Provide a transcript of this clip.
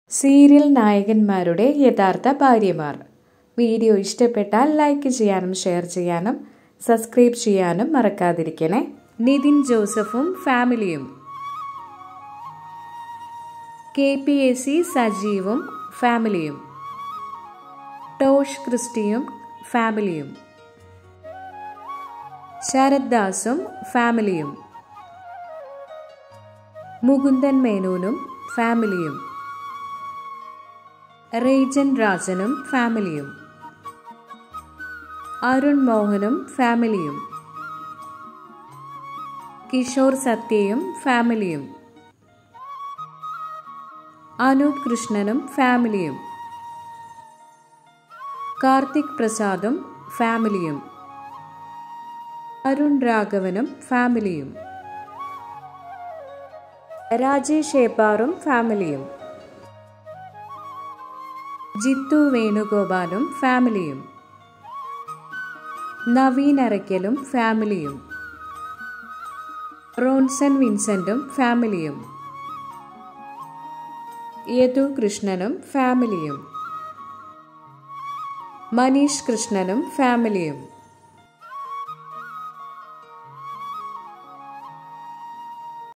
serial നായകന്മാരുടെ യഥാർത്ഥ ഭാര്യമാർ video ഇഷ്ടപ്പെട്ടാൽ ലൈക്ക് ചെയ്യാനും ഷെയർ ചെയ്യാനും സബ്സ്ക്രൈബ് ചെയ്യാനും മറക്കാതിരിക്കണേ നിതിൻ ജോസഫും ഫാമിലിയും കെ പി എസ് സി സജീവും ഫാമിലിയും ടോഷ് ക്രിസ്റ്റിയും ഫാമിലിയും ശരത് ദാസും ഫാമിലിയും മുകുന്ദൻ മേനോനും ഫാമിലിയും റേജൻ രാജനും ഫാമിലിയും അരുൺ മോഹനും ഫാമിലിയും കിഷോർ സത്യയും ഫാമിലിയും അനൂപ് കൃഷ്ണനും ഫാമിലിയും കാർത്തിക് പ്രസാദും ഫാമിലിയും അരുൺ രാഘവനും ഫാമിലിയും രാജേഷ് ഏപ്പാറും ഫാമിലിയും ജിത്തു വേണുഗോപാലും ഫാമിലിയും നവീൻ അറയ്ക്കലും ഫാമിലിയും റോൺസൺ വിൻസെന്റും ഫാമിലിയും യദു കൃഷ്ണനും ഫാമിലിയും മനീഷ് കൃഷ്ണനും ഫാമിലിയും